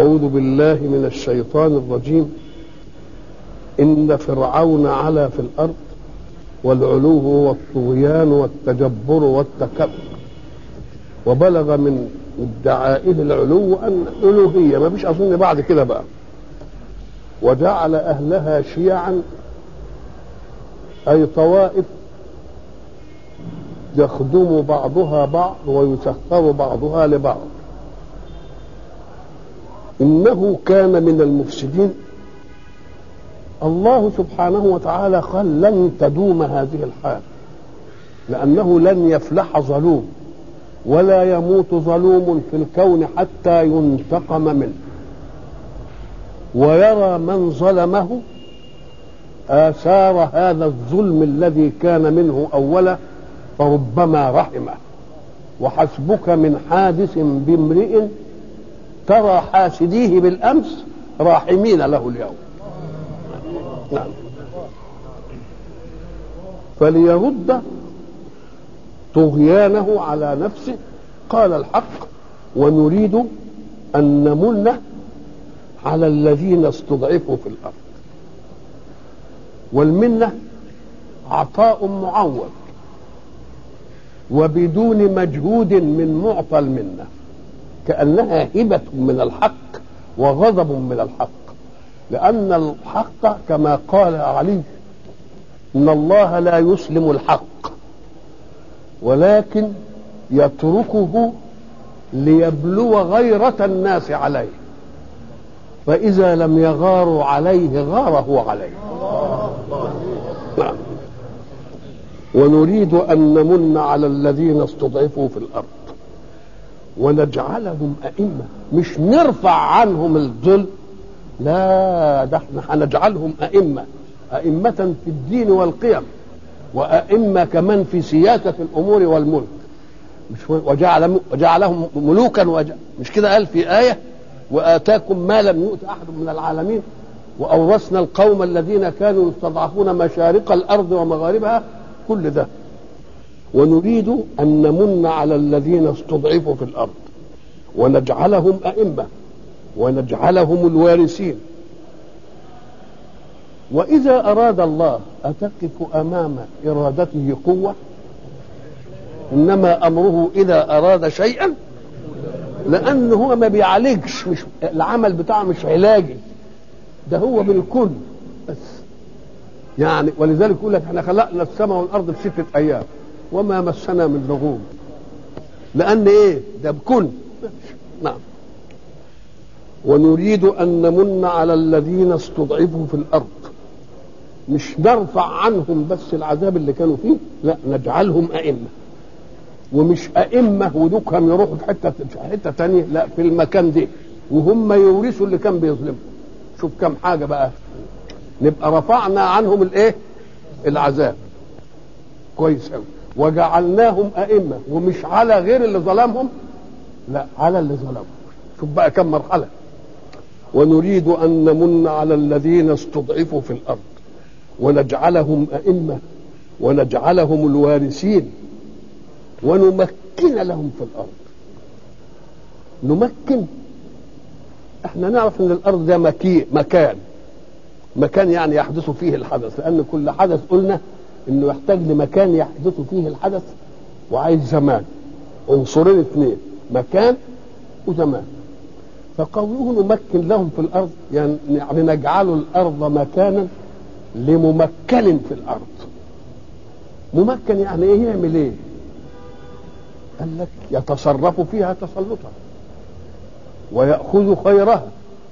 أعوذ بالله من الشيطان الرجيم إن فرعون علا في الأرض والعلو والطغيان والتجبر والتكبر وبلغ من ادعائه العلو أن الألوهية ما فيش أظن بعد كده بقى وجعل أهلها شيعا أي طوائف يخدم بعضها بعض ويسخر بعضها لبعض إنه كان من المفسدين الله سبحانه وتعالى قال لن تدوم هذه الحال لأنه لن يفلح ظلوم ولا يموت ظلوم في الكون حتى ينتقم منه ويرى من ظلمه آثار هذا الظلم الذي كان منه أولا فربما رحمه وحسبك من حادث بامرئ ترى حاسديه بالأمس راحمين له اليوم نعم فليرد طغيانه على نفسه قال الحق ونريد أن نمن على الذين استضعفوا في الأرض والمنة عطاء معوض وبدون مجهود من معطى المنة كأنها هبة من الحق وغضب من الحق لأن الحق كما قال علي إن الله لا يسلم الحق ولكن يتركه ليبلو غيرة الناس عليه فإذا لم يغاروا عليه غار هو عليه نعم ونريد أن نمن على الذين استضعفوا في الأرض ونجعلهم أئمة مش نرفع عنهم الذل لا ده احنا هنجعلهم أئمة أئمة في الدين والقيم وأئمة كمان في سياسة الأمور والملك مش وجعل وجعلهم ملوكا وج... مش كده قال في آية وآتاكم ما لم يؤت أحد من العالمين وأورثنا القوم الذين كانوا يستضعفون مشارق الأرض ومغاربها كل ده ونريد أن نمن على الذين استضعفوا في الأرض ونجعلهم أئمة ونجعلهم الوارثين وإذا أراد الله أتقف أمام إرادته قوة إنما أمره إذا أراد شيئا لأنه هو ما بيعالجش مش العمل بتاعه مش علاجي ده هو بالكل بس يعني ولذلك يقول لك احنا خلقنا السماء والأرض في ستة أيام وما مسنا من لغوب لأن إيه ده بكل نعم ونريد أن نمن على الذين استضعفوا في الأرض مش نرفع عنهم بس العذاب اللي كانوا فيه لا نجعلهم أئمة ومش أئمة ودوكهم يروحوا في حتة في حتة تانية لا في المكان ده وهم يورثوا اللي كان بيظلمهم شوف كم حاجة بقى نبقى رفعنا عنهم الايه العذاب كويس قوي وجعلناهم أئمة ومش على غير اللي ظلمهم لا على اللي ظلمهم شوف بقى كم مرحلة ونريد أن نمن على الذين استضعفوا في الأرض ونجعلهم أئمة ونجعلهم الوارثين ونمكن لهم في الأرض نمكن احنا نعرف ان الارض ده مكي مكان مكان يعني يحدث فيه الحدث لان كل حدث قلنا انه يحتاج لمكان يحدث فيه الحدث وعايز زمان عنصرين اثنين مكان وزمان فقوله نمكن لهم في الارض يعني, يعني نجعل الارض مكانا لممكن في الارض ممكن يعني ايه يعمل ايه قال لك يتصرف فيها تسلطا ويأخذ خيرها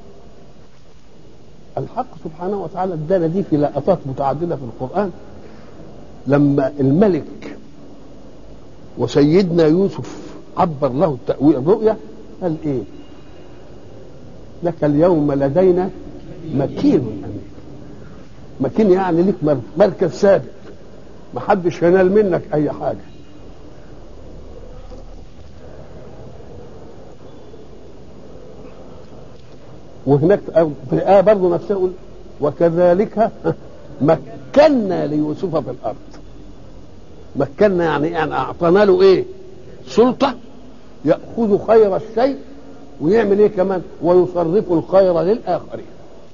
الحق سبحانه وتعالى ادانا دي في لقطات متعدده في القران لما الملك وسيدنا يوسف عبر له التأويل الرؤيا قال ايه لك اليوم لدينا مكين امين مكين يعني لك مركز ثابت محدش ينال منك اي حاجه وهناك في الآية برضه نفسها يقول وكذلك مكنا ليوسف في الأرض مكنا يعني يعني أعطانا له إيه؟ سلطة يأخذ خير الشيء ويعمل ايه كمان ويصرف الخير للاخرين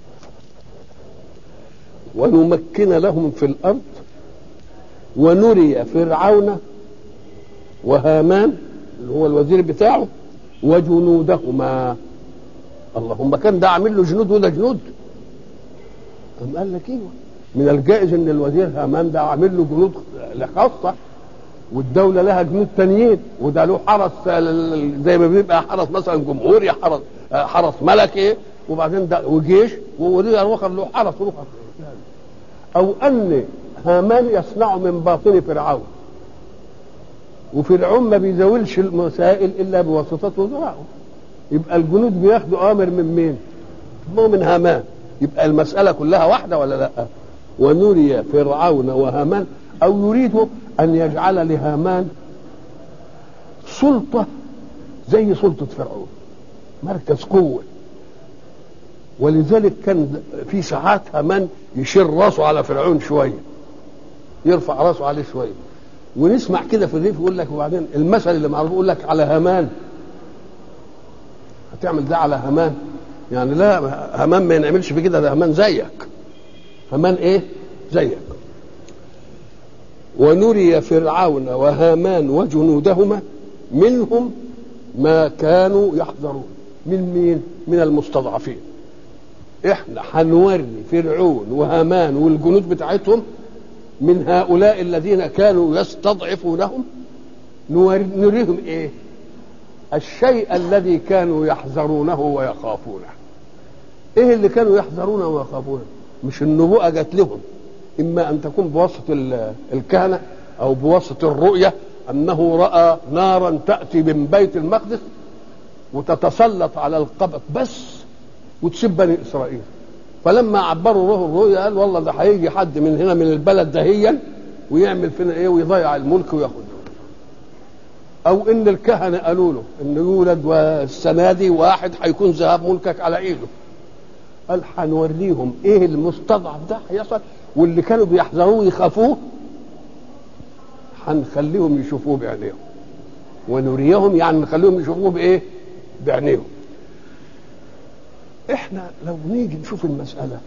ونمكن لهم في الارض ونري فرعون وهامان اللي هو الوزير بتاعه وجنودهما اللهم كان ده عامل له جنود وده جنود أم قال لك ايوه من الجائز ان الوزير هامان ده عامل له جنود خاصه والدوله لها جنود تانيين وده له حرس زي ما بيبقى حرس مثلا جمهوري حرس حرس ملكي وبعدين ده وجيش وولي الاخر له حرس اخر او ان هامان يصنع من باطن فرعون وفرعون ما بيزاولش المسائل الا بواسطه وزرائه يبقى الجنود بياخدوا اوامر من مين؟ ما من هامان يبقى المساله كلها واحده ولا لا؟ ونري فرعون وهامان او يريد ان يجعل لهامان سلطه زي سلطه فرعون مركز قوه ولذلك كان في ساعات هامان يشير راسه على فرعون شويه يرفع راسه عليه شويه ونسمع كده في الريف يقول لك وبعدين المثل اللي معروف يقول لك على هامان هتعمل ده على هامان يعني لا هامان ما ينعملش في كده ده هامان زيك هامان ايه زيك ونري فرعون وهامان وجنودهما منهم ما كانوا يحذرون من مين من المستضعفين احنا هنوري فرعون وهامان والجنود بتاعتهم من هؤلاء الذين كانوا يستضعفونهم نريهم ايه الشيء الذي كانوا يحذرونه ويخافونه ايه اللي كانوا يحذرونه ويخافونه مش النبوءة جات لهم اما ان تكون بواسطة الكهنة او بواسطة الرؤية انه رأى نارا تأتي من بيت المقدس وتتسلط على القبط بس وتسيب بني اسرائيل فلما عبروا له الرؤيا قال والله ده هيجي حد من هنا من البلد دهيا ويعمل فينا ايه ويضيع الملك وياخده او ان الكهنه قالوا له ان يولد والسنه دي واحد هيكون ذهاب ملكك على ايده قال هنوريهم ايه المستضعف ده هيحصل واللي كانوا بيحذروه يخافوه هنخليهم يشوفوه بعينيهم ونريهم يعني نخليهم يشوفوه بايه بعينيهم احنا لو نيجي نشوف المسألة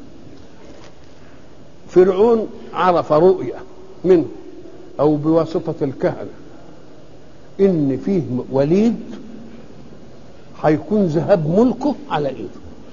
فرعون عرف رؤية منه أو بواسطة الكهنة إن فيه وليد هيكون ذهاب ملكه على إيده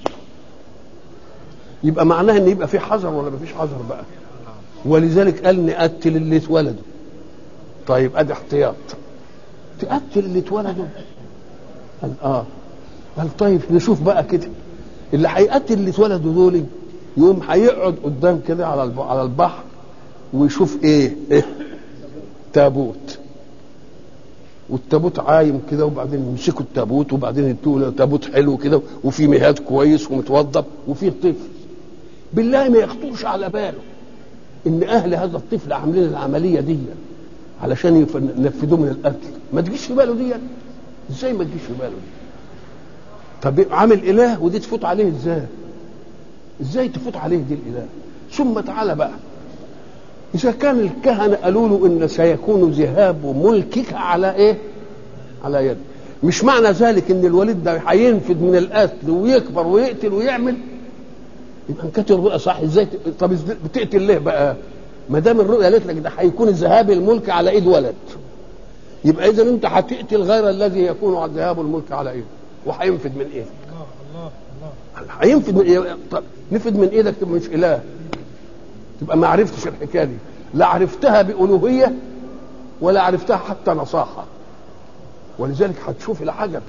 يبقى معناها إن يبقى في حذر ولا مفيش حذر بقى ولذلك قال نقتل اللي اتولدوا طيب ادي احتياط تقتل اللي اتولدوا قال اه قال طيب نشوف بقى كده اللي هيقتل اللي اتولدوا دول يوم هيقعد قدام كده على على البحر ويشوف ايه, إيه؟ تابوت والتابوت عايم كده وبعدين يمسكوا التابوت وبعدين يدوا تابوت حلو كده وفي مهاد كويس ومتوضب وفي طفل بالله ما يخطرش على باله ان اهل هذا الطفل عاملين العمليه دي علشان ينفذوه من القتل ما تجيش في باله دي ازاي ما تجيش في باله دي طب عامل اله ودي تفوت عليه ازاي ازاي تفوت عليه دي الاله ثم تعالى بقى اذا كان الكهنه قالوا له ان سيكون ذهاب ملكك على ايه على يد مش معنى ذلك ان الوليد ده هينفذ من القتل ويكبر ويقتل ويعمل يبقى ان كانت الرؤيا صح ازاي ت... طب بتقتل ليه بقى ما دام الرؤيا قالت لك ده هيكون ذهاب الملك على ايد ولد يبقى اذا انت هتقتل غير الذي يكون ذهاب الملك على ايده وهينفذ من ايه الله الله هينفذ من إيه؟ طب نفذ من ايدك تبقى مش اله تبقى ما عرفتش الحكايه دي لا عرفتها بالوهيه ولا عرفتها حتى نصاحه ولذلك هتشوف العجب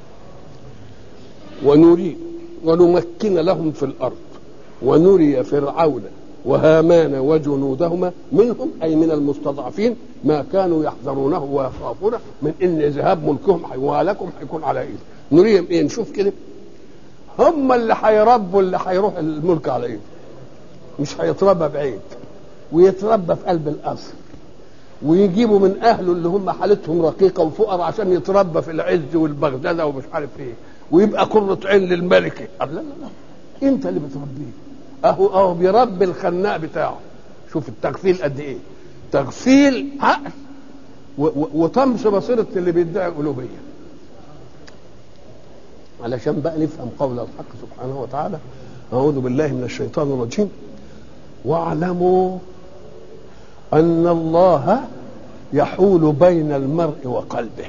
ونريد ونمكن لهم في الارض ونري فرعون وهامان وجنودهما منهم اي من المستضعفين ما كانوا يحذرونه ويخافونه من ان ذهاب ملكهم وهلاكهم هيكون على ايده نريهم ايه نشوف كده هم اللي هيربوا اللي هيروح الملك على ايده مش هيتربى بعيد ويتربى في قلب القصر ويجيبوا من اهله اللي هم حالتهم رقيقه وفقر عشان يتربى في العز والبغداده ومش عارف ايه ويبقى قرة عين للملكه لا لا لا انت اللي بتربيه اهو اهو بيربي الخناق بتاعه شوف التغفيل قد ايه تغفيل عقل وطمس بصيره اللي بيدعي الالوهيه علشان بقى نفهم قول الحق سبحانه وتعالى أعوذ بالله من الشيطان الرجيم واعلموا أن الله يحول بين المرء وقلبه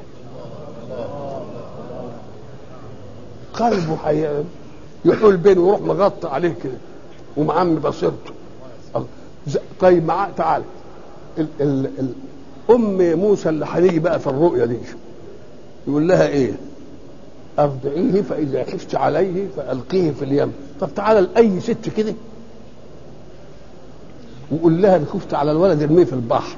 قلبه حي... يحول بينه ويروح مغطى عليه كده ومعمي بصيرته طيب معاه تعالى ال... ال... ال... ام موسى اللي هنيجي بقى في الرؤيا دي يقول لها ايه ارضعيه فاذا خفت عليه فالقيه في اليم طب تعالى لاي ست كده وقول لها ان خفت على الولد ارميه في البحر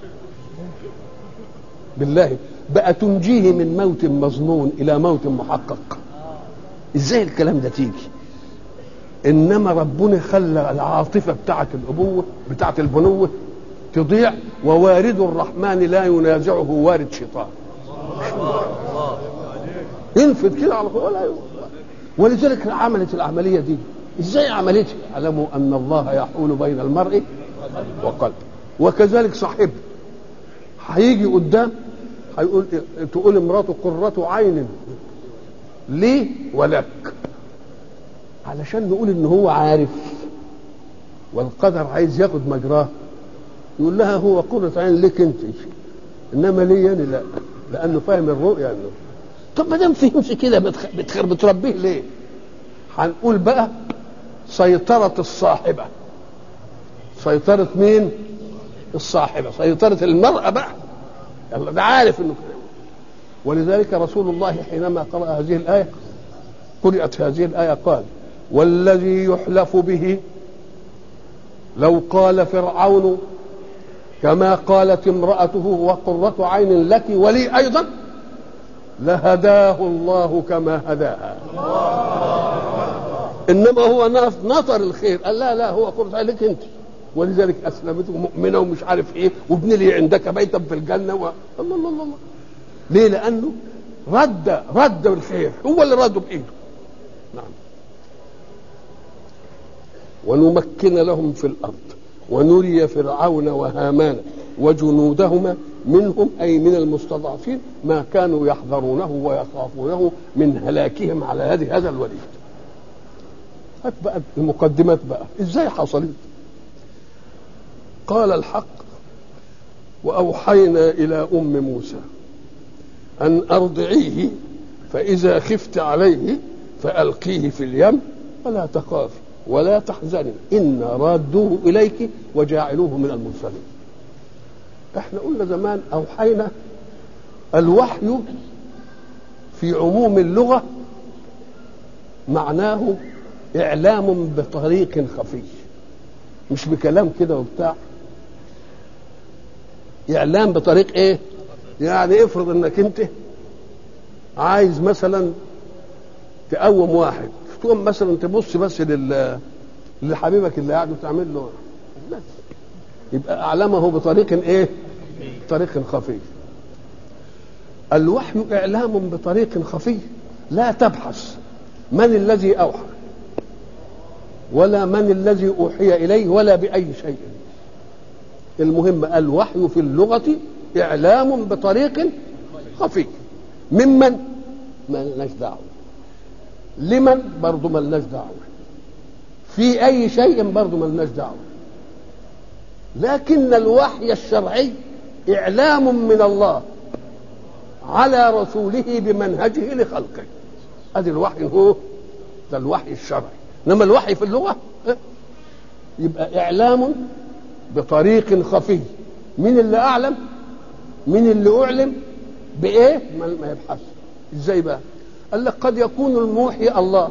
بالله بقى تنجيه من موت مظنون الى موت محقق ازاي الكلام ده تيجي انما ربنا خلى العاطفه بتاعه الابوه بتاعه البنوه تضيع ووارد الرحمن لا ينازعه وارد شيطان ينفذ كده على طول ولا ولذلك عملت العمليه دي ازاي عملتها اعلموا ان الله يحول بين المرء وقلبه وكذلك صاحبه هيجي قدام هيقول تقول امراته قرة عين لي ولك علشان نقول ان هو عارف والقدر عايز ياخد مجراه يقول لها هو قرة عين لك انت انما لي انا لا لانه فاهم الرؤيا انه طب ما دام فهمش كده بتخ... بتربيه ليه؟ هنقول بقى سيطرة الصاحبة سيطرة مين؟ الصاحبة سيطرة المرأة بقى يلا ده عارف انه كده ولذلك رسول الله حينما قرأ هذه الآية قرأت هذه الآية قال والذي يحلف به لو قال فرعون كما قالت امرأته وقرة عين لك ولي أيضا لهداه الله كما هداها إنما هو نطر الخير قال لا لا هو قرة عين لك أنت ولذلك أسلمته مؤمنة ومش عارف إيه وابن لي عندك بيتا في الجنة و... الله الله الله ليه لأنه رد رد الخير هو اللي رده بإيده نعم ونمكن لهم في الأرض ونري فرعون وهامان وجنودهما منهم أي من المستضعفين ما كانوا يحذرونه ويخافونه من هلاكهم على هذه هذا الوليد هات بقى المقدمات بقى ازاي حصلت قال الحق وأوحينا إلى أم موسى أن أرضعيه فإذا خفت عليه فألقيه في اليم ولا تخافي ولا تحزني إن رادوه إليك وجاعلوه من المرسلين احنا قلنا زمان أوحينا الوحي في عموم اللغة معناه إعلام بطريق خفي مش بكلام كده وبتاع إعلام بطريق إيه؟ يعني افرض إنك أنت عايز مثلا تقوم واحد تقوم مثلا تبص بس لل لحبيبك اللي قاعد وتعمل له بس يبقى اعلمه بطريق ايه؟ طريق خفي الوحي اعلام بطريق خفي لا تبحث من الذي اوحى ولا من الذي اوحي اليه ولا باي شيء المهم الوحي في اللغه اعلام بطريق خفي ممن ما لناش دعوه لمن برضه ما لناش دعوه في اي شيء برضه ما لناش دعوه لكن الوحي الشرعي اعلام من الله على رسوله بمنهجه لخلقه ادي الوحي هو ده الوحي الشرعي انما الوحي في اللغه يبقى اعلام بطريق خفي مين اللي اعلم مين اللي اعلم بايه ما يبحث ازاي بقى قال لك قد يكون الموحي الله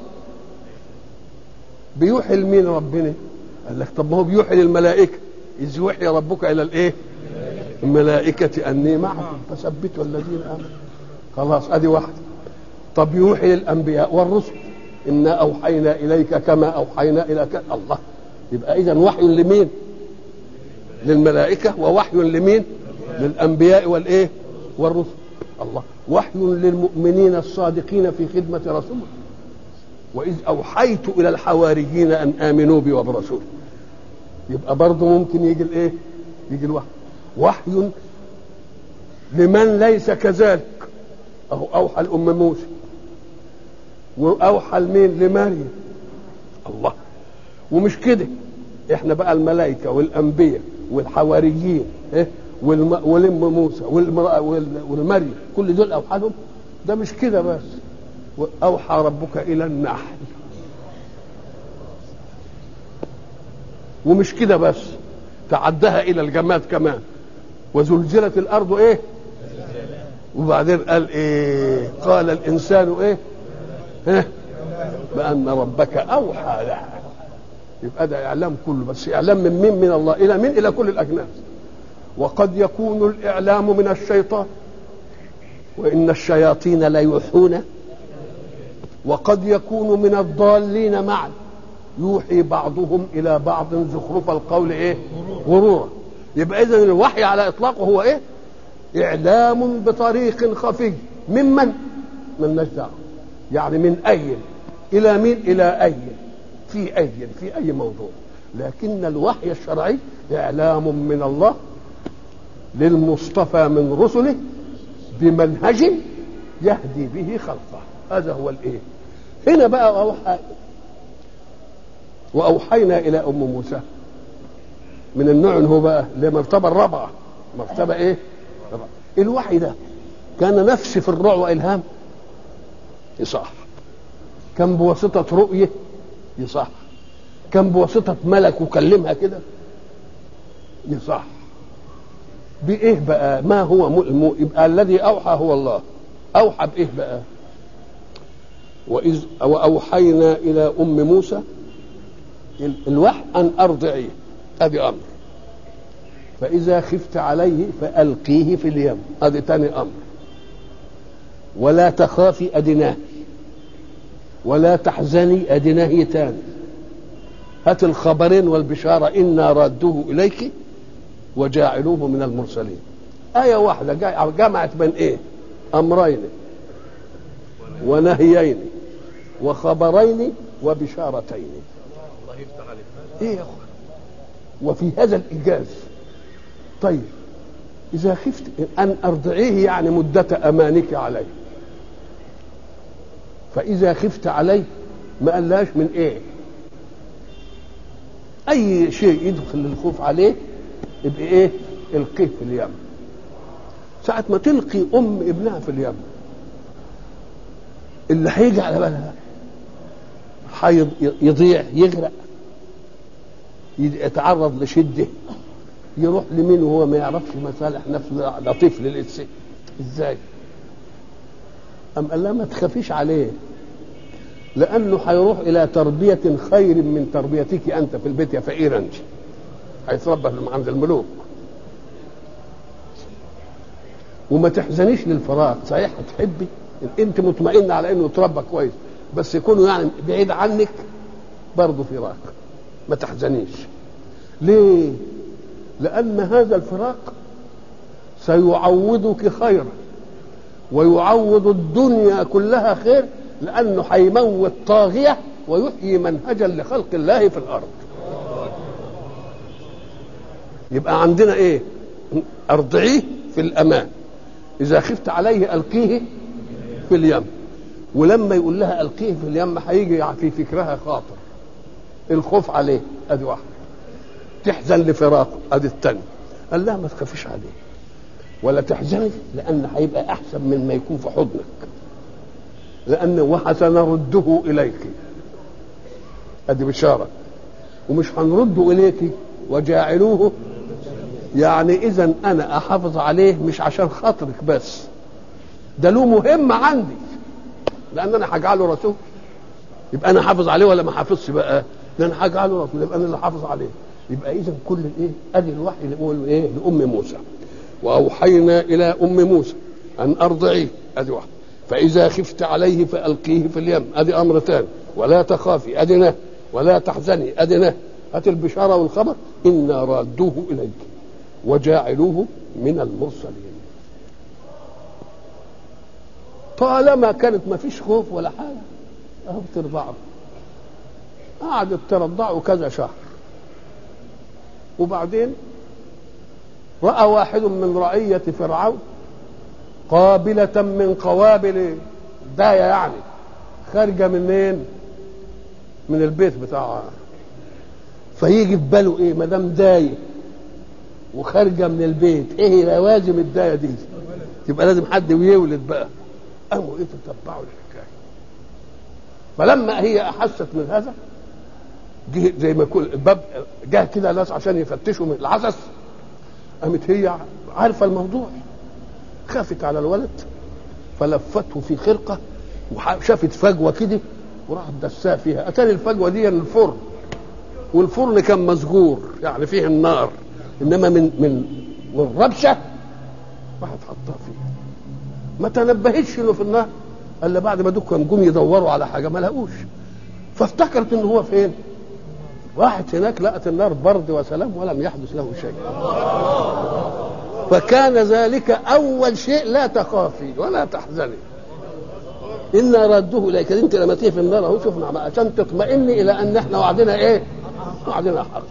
بيوحي لمين ربنا قال لك طب ما هو بيوحي للملائكه اذ يوحي ربك الى الايه الملائكه اني معكم فثبتوا الذين امنوا خلاص ادي واحده طب يوحي للانبياء والرسل انا اوحينا اليك كما اوحينا الى ك... الله يبقى اذا وحي لمين للملائكه ووحي لمين للانبياء والايه والرسل الله وحي للمؤمنين الصادقين في خدمة رسوله وإذ أوحيت إلى الحواريين أن آمنوا بي وبرسولي يبقى برضه ممكن يجي الإيه؟ يجي الوحي وحي لمن ليس كذلك أهو أوحى الأم موسى واوحى لمين لمريم الله ومش كده احنا بقى الملائكه والانبياء والحواريين إيه؟ والم... والام موسى والمرأة وال... والمريم كل دول اوحى لهم ده مش كده بس اوحى ربك الى النحل ومش كده بس تعدها الى الجماد كمان وزلزلت الارض ايه وبعدين قال ايه قال الانسان ايه ها بان ربك اوحى لها يبقى ده اعلام كله بس اعلام من مين من الله الى مين الى كل الاجناس وقد يكون الاعلام من الشيطان وان الشياطين ليوحون وقد يكون من الضالين معا يوحي بعضهم الى بعض زخرف القول ايه غرورا يبقى اذا الوحي على اطلاقه هو ايه اعلام بطريق خفي ممن من دعوه يعني من اي الى مين الى اي في اي في اي موضوع لكن الوحي الشرعي اعلام من الله للمصطفى من رسله بمنهج يهدي به خلقه هذا هو الايه هنا بقى أوحى واوحينا الى ام موسى من النوع هو بقى لمرتبه الرابعه مرتبه ايه رابعة. الوحي ده كان نفس في الرعب والهام يصح كان بواسطه رؤيه يصح كان بواسطه ملك وكلمها كده يصح بايه بقى ما هو م... يبقى الذي اوحى هو الله اوحى بايه بقى واذ واوحينا الى ام موسى الوحي ان ارضعيه هذه امر فاذا خفت عليه فالقيه في اليم هذه ثاني امر ولا تخافي ادناه ولا تحزني ادناه ثاني هات الخبرين والبشاره انا رادوه اليك وجاعلوه من المرسلين آية واحدة جمعت بين إيه؟ أمرين ونهيين وخبرين وبشارتين الله يفتح عليك إيه يا أخوان وفي هذا الإيجاز طيب إذا خفت أن أرضعيه يعني مدة أمانك عليه فإذا خفت عليه ما قالهاش من إيه أي شيء يدخل الخوف عليه يبقى ايه القيه في اليم ساعة ما تلقي أم ابنها في اليم اللي هيجي على بالها يضيع يغرق يتعرض لشدة يروح لمين وهو ما يعرفش مصالح نفسه ده طفل لسه ازاي؟ أم قال لها ما تخافيش عليه لأنه هيروح إلى تربية خير من تربيتك أنت في البيت يا فقير أنت هيتربى عند الملوك وما تحزنيش للفراق صحيح هتحبي انت مطمئنه على انه يتربى كويس بس يكونوا يعني بعيد عنك برضه فراق ما تحزنيش ليه لان هذا الفراق سيعوضك خيرا ويعوض الدنيا كلها خير لانه هيموت طاغيه ويحيي منهجا لخلق الله في الارض يبقى عندنا ايه ارضعيه في الامان اذا خفت عليه القيه في اليم ولما يقول لها القيه في اليم هيجي في فكرها خاطر الخوف عليه ادي واحده تحزن لفراقه ادي الثانيه قال لها ما تخافيش عليه ولا تحزني لان هيبقى احسن من ما يكون في حضنك لان وسنرده اليك ادي بشاره ومش هنرده اليك وجاعلوه يعني اذا انا احافظ عليه مش عشان خاطرك بس ده له مهمه عندي لان انا هجعله رسول يبقى انا حافظ عليه ولا ما حافظش بقى ده انا هجعله رسول يبقى انا اللي حافظ عليه يبقى اذا كل الايه ادي الوحي اللي بيقول ايه لام موسى واوحينا الى ام موسى ان ارضعيه ادي واحد فاذا خفت عليه فالقيه في اليم ادي امر ثاني ولا تخافي ادي نهي ولا تحزني ادي نهي هات البشاره والخبر انا رادوه اليك وجاعلوه من المرسلين طالما كانت ما فيش خوف ولا حاجه اهو بترضعه قعدت ترضعه كذا شهر وبعدين راى واحد من رعيه فرعون قابله من قوابل دايه يعني خارجه منين من البيت بتاعها فيجي في باله ايه ما دام دايه وخارجه من البيت ايه لوازم الدايه دي يبقى لازم حد يولد بقى قاموا ايه تتبعوا الحكايه فلما هي احست من هذا جه زي ما يكون الباب جه كده ناس عشان يفتشوا من العسس قامت هي عارفه الموضوع خافت على الولد فلفته في خرقه وشافت فجوه كده وراحت دساه فيها اتاري الفجوه دي الفرن والفرن كان مسجور يعني فيه النار انما من من من ربشه راحت حطها فيه ما تنبهتش انه في النار الا بعد ما دول كانوا جم يدوروا على حاجه ما لقوش فافتكرت ان هو فين راحت هناك لقت النار برد وسلام ولم يحدث له شيء فكان ذلك اول شيء لا تخافي ولا تحزني إنا رده إليك أنت لما تيجي في النار أهو شوفنا بقى عشان تطمئني إلى أن إحنا وعدنا إيه؟ وعدنا حق.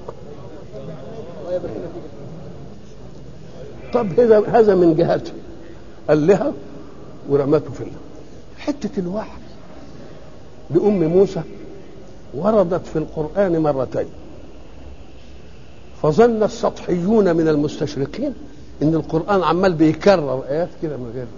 طب هذا هذا من جهته قال لها ورمته في الله. حتة الوحي لأم موسى وردت في القرآن مرتين فظن السطحيون من المستشرقين ان القرآن عمال بيكرر آيات كده من غير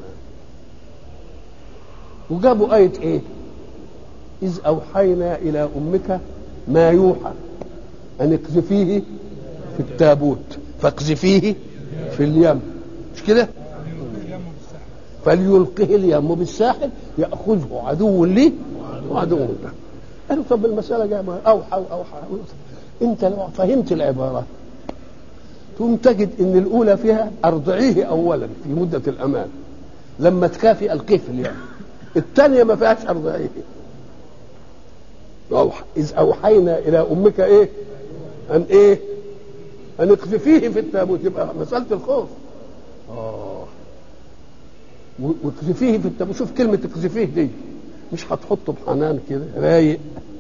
وجابوا آية إيه؟ إذ أوحينا إلى أمك ما يوحى أن اقذفيه في التابوت فاقذفيه في اليم مش كده؟ فليلقه اليم بالساحل يأخذه عدو لي وعدو له قالوا طب المسألة جاية أوحى وأوحى أنت لو فهمت العبارة ثم تجد ان الاولى فيها ارضعيه اولا في مده الامان لما تكافي القيه في اليم الثانيه ما فيهاش ارضعيه أوحى إذ أوحينا إلى أمك إيه؟ أن إيه؟ أن اقذفيه في التابوت يبقى مسألة الخوف. آه واقذفيه في التابوت شوف كلمة اقذفيه دي مش هتحطه بحنان كده رايق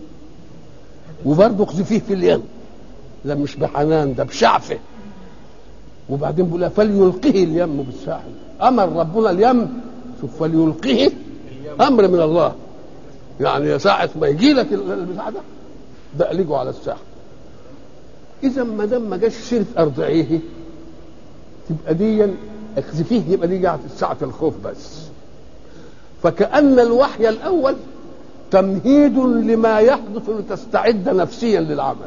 وبرضه اقذفيه في اليم لا مش بحنان ده بشعفه وبعدين بيقول فليلقه اليم بالساحل امر ربنا اليم شوف فليلقه امر من الله يعني ساعة ما يجي لك البتاع ده دقلجه على الساحل اذا ما دام ما جاش سيره ارضعيه تبقى دي اخذفيه يبقى دي جاءت ساعة الخوف بس فكأن الوحي الأول تمهيد لما يحدث لتستعد نفسيا للعمل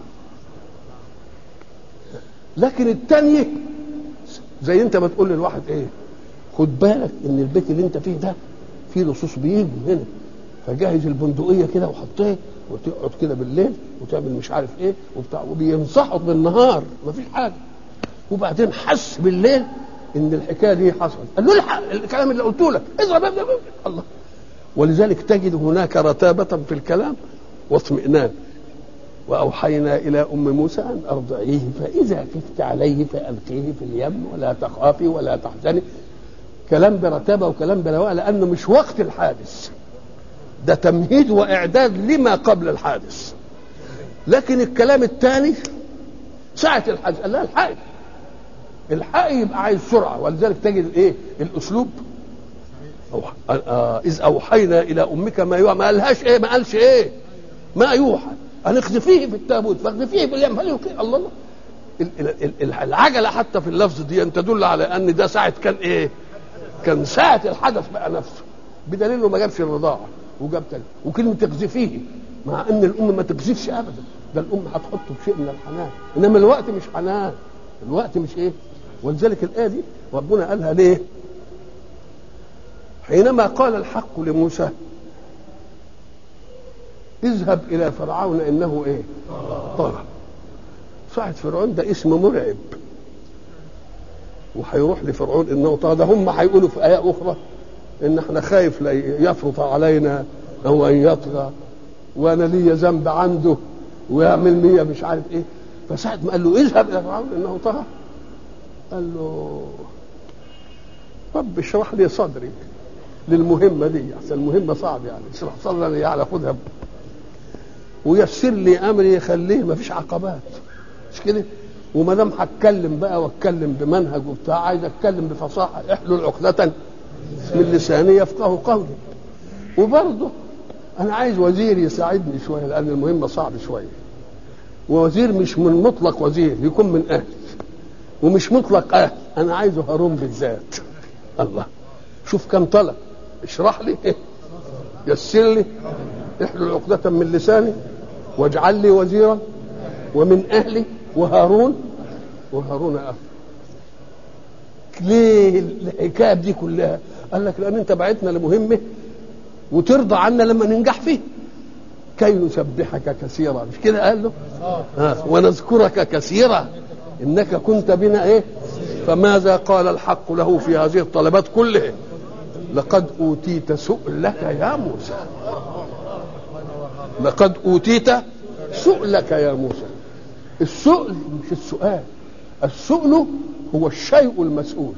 لكن الثانية زي انت ما تقول للواحد ايه خد بالك ان البيت اللي انت فيه ده فيه لصوص بيجوا هنا فجهز البندقيه كده وحطيه وتقعد كده بالليل وتعمل مش عارف ايه وبتاع وبينصحوا بالنهار ما فيش حاجه وبعدين حس بالليل ان الحكايه دي حصلت قال له الحق الكلام اللي قلته لك اضرب الله ولذلك تجد هناك رتابه في الكلام واطمئنان واوحينا الى ام موسى ان ارضعيه فاذا خفت عليه فالقيه في اليم ولا تخافي ولا تحزني كلام برتابه وكلام برواء لانه مش وقت الحادث ده تمهيد واعداد لما قبل الحادث لكن الكلام الثاني ساعة الحادث قال لا الحقي الحقي يبقى عايز سرعة ولذلك تجد ايه الاسلوب أو آه اذ اوحينا الى امك ما يوحى ما قالهاش ايه ما قالش ايه ما يوحى ان اقذفيه في التابوت فاقذفيه في اليم هل يلقي الله الله العجله حتى في اللفظ دي ان تدل على ان ده ساعه كان ايه؟ كان ساعه الحدث بقى نفسه بدليل انه ما جابش الرضاعه وجاب تاني وكلمه تقذفيه مع ان الام ما تقذفش ابدا ده الام هتحطه بشيء من الحنان انما الوقت مش حنان الوقت مش ايه؟ ولذلك الايه دي ربنا قالها ليه؟ حينما قال الحق لموسى اذهب الى فرعون انه ايه طغى صاحب فرعون ده اسم مرعب وهيروح لفرعون انه طغى ده هم هيقولوا في ايه اخرى ان احنا خايف لا يفرط علينا او ان يطغى وانا لي ذنب عنده ويعمل مية مش عارف ايه فساعة ما قال له اذهب الى فرعون انه طغى قال له رب اشرح لي صدري للمهمة دي عشان المهمة صعب يعني اشرح صدري يعني خدها ويسر لي امري يخليه ما فيش عقبات مش كده وما دام هتكلم بقى واتكلم بمنهج وبتاع عايز اتكلم بفصاحه احلل عقدة من لساني يفقه قولي وبرضه انا عايز وزير يساعدني شويه لان المهمه صعب شويه ووزير مش من مطلق وزير يكون من اهل ومش مطلق اهل انا عايزه هارون بالذات الله شوف كم طلب اشرح لي يسر لي احلل عقدة من لساني واجعل لي وزيرا ومن اهلي وهارون وهارون اخي ليه الحكايه دي كلها؟ قال لك لان انت بعتنا لمهمه وترضى عنا لما ننجح فيه كي نسبحك كثيرا مش كده قال له آه. ونذكرك كثيرا انك كنت بنا ايه فماذا قال الحق له في هذه الطلبات كلها لقد اوتيت سؤلك يا موسى لقد اوتيت سؤلك يا موسى السؤل مش السؤال السؤل هو الشيء المسؤول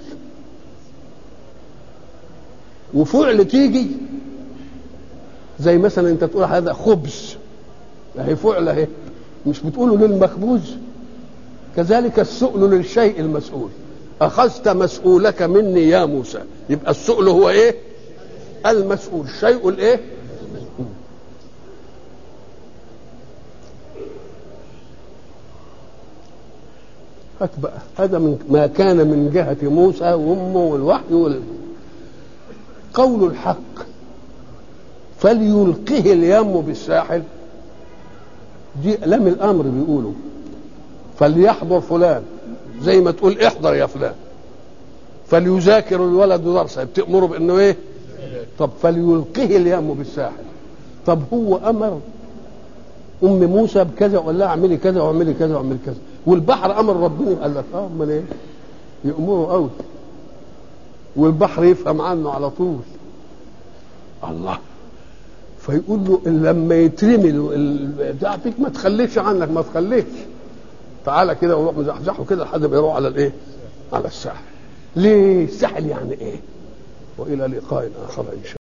وفعل تيجي زي مثلا انت تقول هذا خبز اهي فعل اهي مش بتقوله للمخبوز كذلك السؤل للشيء المسؤول اخذت مسؤولك مني يا موسى يبقى السؤل هو ايه المسؤول الشيء الايه هات بقى هذا من ما كان من جهة موسى وأمه والوحي وال... قول الحق فليلقه اليم بالساحل دي لم الأمر بيقولوا فليحضر فلان زي ما تقول احضر يا فلان فليذاكر الولد درسه بتأمره بأنه ايه طب فليلقه اليم بالساحل طب هو أمر ام موسى بكذا وقال لها اعملي كذا واعملي كذا واعملي كذا والبحر امر ربنا قال لك اه امال ايه يامره قوي والبحر يفهم عنه على طول الله فيقول له لما يترمي بتاع فيك ما تخليش عنك ما تخليش تعالى كده وروح مزحزحه كده لحد ما يروح على الايه على الساحل ليه الساحل يعني ايه والى لقاء اخر ان شاء الله